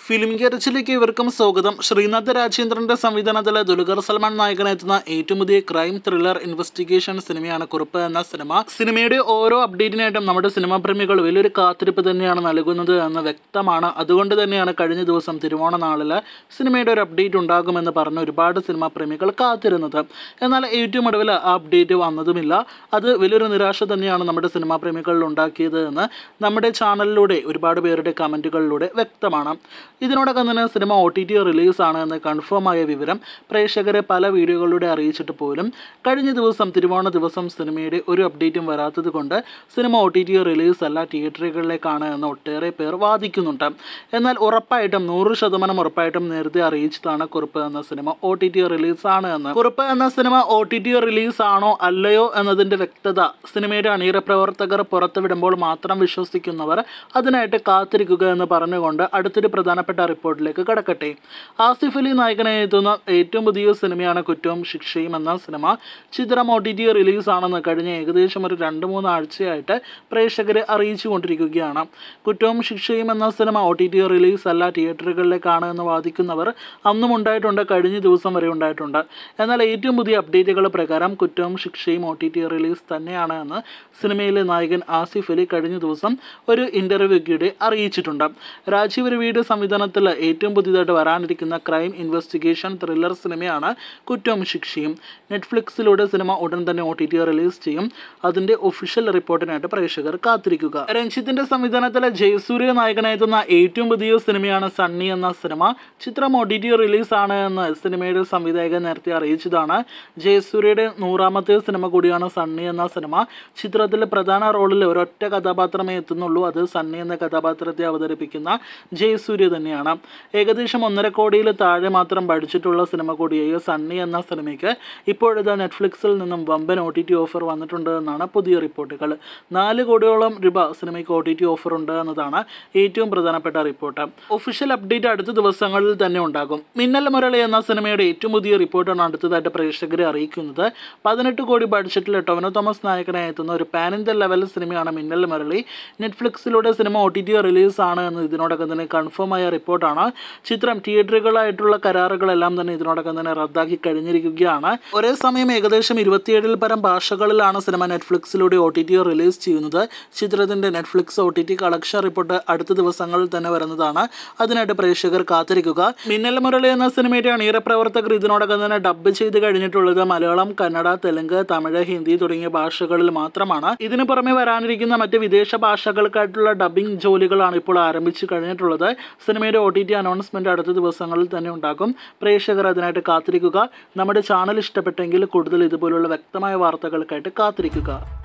film ഗെറിച്ചിലേക്ക് ഇവർക്കും സ്വാഗതം ശ്രീനാഥ് രാജേന്ദ്രന്റെ സംവിധാനത്തിൽ ദുൽഖർ സൽമാൻ നായകനെത്തുന്ന ഏറ്റവും പുതിയ ക്രൈം ത്രില്ലർ ഇൻവെസ്റ്റിഗേഷൻ സിനിമയാണ് കുറിപ്പ് എന്ന സിനിമ സിനിമയുടെ ഓരോ അപ്ഡേറ്റിനായിട്ടും നമ്മുടെ സിനിമാ പ്രേമികൾ വലിയൊരു കാത്തിരിപ്പ് തന്നെയാണ് നൽകുന്നത് എന്ന് വ്യക്തമാണ് അതുകൊണ്ട് തന്നെയാണ് കഴിഞ്ഞ ദിവസം തിരുവോണ നാളിൽ സിനിമയുടെ ഒരു അപ്ഡേറ്റ് ഉണ്ടാകുമെന്ന് പറഞ്ഞ് ഒരുപാട് സിനിമാ പ്രേമികൾ കാത്തിരുന്നത് എന്നാൽ ഏറ്റവും ഒടുവിൽ ആ അപ്ഡേറ്റ് വന്നതുമില്ല അത് വലിയൊരു നിരാശ തന്നെയാണ് നമ്മുടെ സിനിമാ പ്രേമികളിൽ ഉണ്ടാക്കിയത് എന്ന് നമ്മുടെ ചാനലിലൂടെ ഒരുപാട് പേരുടെ കമൻറ്റുകളിലൂടെ വ്യക്തമാണ് ഇതിനോടകം തന്നെ സിനിമ ഒ ടി ടി റിലീസാണ് എന്ന് കൺഫേം ആയ വിവരം പ്രേക്ഷകരെ പല വീഡിയോകളിലൂടെ അറിയിച്ചിട്ട് പോലും കഴിഞ്ഞ ദിവസം തിരുവോണ ദിവസം സിനിമയുടെ ഒരു അപ്ഡേറ്റും വരാത്തത് കൊണ്ട് സിനിമ ഒ ടി ടി റിലീസ് അല്ല തിയേറ്ററുകളിലേക്കാണ് എന്ന് ഒട്ടേറെ പേർ വാദിക്കുന്നുണ്ട് എന്നാൽ ഉറപ്പായിട്ടും നൂറ് ശതമാനം ഉറപ്പായിട്ടും നേരത്തെ അറിയിച്ചതാണ് കുറിപ്പ് എന്ന സിനിമ ഒ ടി ടി റിലീസാണ് എന്ന് കുറിപ്പ് എന്ന സിനിമ ഒ ടി ടി റിലീസാണോ അല്ലയോ എന്നതിൻ്റെ വ്യക്തത സിനിമയുടെ അണിയറ പ്രവർത്തകർ പുറത്തുവിടുമ്പോൾ മാത്രം വിശ്വസിക്കുന്നവർ അതിനായിട്ട് കാത്തിരിക്കുക എന്ന് പറഞ്ഞുകൊണ്ട് അടുത്തൊരു പ്രധാനപ്പെട്ട റിപ്പോർട്ടിലേക്ക് കടക്കട്ടെ ആസിഫ് അലി നായകനായി എത്തുന്ന ഏറ്റവും പുതിയ സിനിമയാണ് കുറ്റവും ശിക്ഷയും എന്ന സിനിമ ചിത്രം ഒ ടി ടി റിലീസാണെന്ന് കഴിഞ്ഞ ഏകദേശം ഒരു രണ്ട് മൂന്ന് ആഴ്ചയായിട്ട് പ്രേക്ഷകരെ അറിയിച്ചു കൊണ്ടിരിക്കുകയാണ് കുറ്റവും ശിക്ഷയും എന്ന സിനിമ ഒ ടി ടി റിലീസ് അല്ല തിയേറ്ററുകളിലേക്കാണ് എന്ന് വാദിക്കുന്നവർ അന്നും ഉണ്ടായിട്ടുണ്ട് കഴിഞ്ഞ ദിവസം വരെ ഉണ്ടായിട്ടുണ്ട് എന്നാൽ ഏറ്റവും പുതിയ അപ്ഡേറ്റുകൾ പ്രകാരം കുറ്റവും ശിക്ഷയും ഒ ടി ടി റിലീസ് തന്നെയാണ് എന്ന് സിനിമയിലെ നായകൻ ആസിഫ് അലി കഴിഞ്ഞ ദിവസം ഒരു ഇൻ്റർവ്യൂക്കിടെ അറിയിച്ചിട്ടുണ്ട് രാജീവ് രവിയുടെ സംവിധാനത്തിൽ ഏറ്റവും പുതിയതായിട്ട് വരാനിരിക്കുന്ന ക്രൈം ഇൻവെസ്റ്റിഗേഷൻ ത്രില്ലർ സിനിമയാണ് കുറ്റവും ശിക്ഷയും നെറ്റ്ഫ്ലിക്സിലൂടെ സിനിമ ഉടൻ തന്നെ ഒ ടി ടി റിലീസ് ചെയ്യും അതിൻ്റെ ഒഫീഷ്യൽ റിപ്പോർട്ടിനായിട്ട് പ്രേക്ഷകർ കാത്തിരിക്കുക രഞ്ജിത്തിന്റെ സംവിധാനത്തിൽ ജയസൂര്യ നായകനെത്തുന്ന ഏറ്റവും പുതിയ സിനിമയാണ് സണ്ണി എന്ന സിനിമ ചിത്രം ഒ ടി ടി റിലീസാണ് എന്ന് സിനിമയുടെ സംവിധായകൻ നേരത്തെ അറിയിച്ചതാണ് ജയസൂര്യയുടെ നൂറാമത്തെ സിനിമ കൂടിയാണ് സണ്ണി എന്ന സിനിമ ചിത്രത്തിൽ പ്രധാന റോളിൽ ഒരൊറ്റ കഥാപാത്രമേ എത്തുന്നുള്ളൂ അത് സണ്ണി എന്ന കഥാപാത്രത്തെ അവതരിപ്പിക്കുന്ന ജയസൂര്യ തന്നെയാണ് ഏകദേശം ഒന്നര കോടിയിൽ താഴെ മാത്രം പഠിച്ചിട്ടുള്ള സിനിമ കൂടിയായ സണ്ണി എന്ന സിനിമയ്ക്ക് ഇപ്പോഴിത് നെറ്റ്ഫ്ലിക്സിൽ നിന്നും വമ്പൻ ഒ ടി ടി ഓഫർ വന്നിട്ടുണ്ട് എന്നാണ് പുതിയ റിപ്പോർട്ടുകൾ നാല് കോടിയോളം രൂപ സിനിമയ്ക്ക് ഒ ടി ടി ഓഫർ ഉണ്ട് എന്നതാണ് ഏറ്റവും പ്രധാനപ്പെട്ട റിപ്പോർട്ട് ഒഫീഷ്യൽ അപ്ഡേറ്റ് അടുത്ത ദിവസങ്ങളിൽ തന്നെ ഉണ്ടാകും മിന്നൽ മുരളി എന്ന സിനിമയുടെ ഏറ്റവും പുതിയ റിപ്പോർട്ടാണ് അടുത്തതായിട്ട് പ്രേക്ഷകരെ അറിയിക്കുന്നത് പതിനെട്ട് കോടി ബഡ്ജറ്റിൽ ടൊവിനോ തോമസ് നായകനായി എത്തുന്ന ഒരു പാൻ ഇന്ത്യ ലെവൽ സിനിമയാണ് മിന്നൽ മുരളി നെറ്റ്ഫ്ലിക്സിലൂടെ സിനിമ ഒ ടി ടി റിലീസ് ആണ് എന്ന് ഇതിനോടകം തന്നെ കൺഫേം ആയ റിപ്പോർട്ടാണ് ചിത്രം തിയേറ്ററുകളായിട്ടുള്ള കരാറുകളെല്ലാം തന്നെ ഇതിനോടകം തന്നെ റദ്ദാക്കി കഴിഞ്ഞിരിക്കുകയാണ് ഒരേ സമയം ഏകദേശം ഇരുപത്തിയേഴിൽ പരം ഭാഷകളിലാണ് സിനിമ നെറ്റ്ഫ്ലിക്സിലൂടെ ഒ ടി ടി റിലീസ് ചെയ്യുന്നത് ചിത്രത്തിൻ്റെ Netflix O T T collection report അടുത്ത ദിവസങ്ങളിൽ തന്നെ വരുന്നതാണ് അതിനായിട്ട് പ്രേക്ഷകർ കാത്തിരിക്കുക മിന്നൽ മുരളി എന്ന സിനിമയുടെ അണിയറ പ്രവർത്തകർ ഇതിനോടകം തന്നെ ഡബ് ചെയ്ത് കഴിഞ്ഞിട്ടുള്ളത് മലയാളം കന്നഡ തെലുങ്ക് തമിഴ് ഹിന്ദി തുടങ്ങിയ ഭാഷകളിൽ മാത്രമാണ് ഇതിനു പുറമെ വരാനിരിക്കുന്ന മറ്റ് വിദേശ ഭാഷകൾക്കായിട്ടുള്ള ഡബിംഗ് ജോലികളാണ് ഇപ്പോൾ ആരംഭിച്ചു കഴിഞ്ഞിട്ടുള്ളത് സിനിമയുടെ ഒ ടി ടി അനൗൺസ്മെൻറ്റ് അടുത്ത ദിവസങ്ങളിൽ തന്നെ ഉണ്ടാകും പ്രേക്ഷകർ അതിനായിട്ട് കാത്തിരിക്കുക നമ്മുടെ ചാനൽ ഇഷ്ടപ്പെട്ടെങ്കിൽ കൂടുതൽ ഇതുപോലുള്ള വ്യക്തമായ വാർത്തകൾക്കായിട്ട് കാത്തിരിക്കുക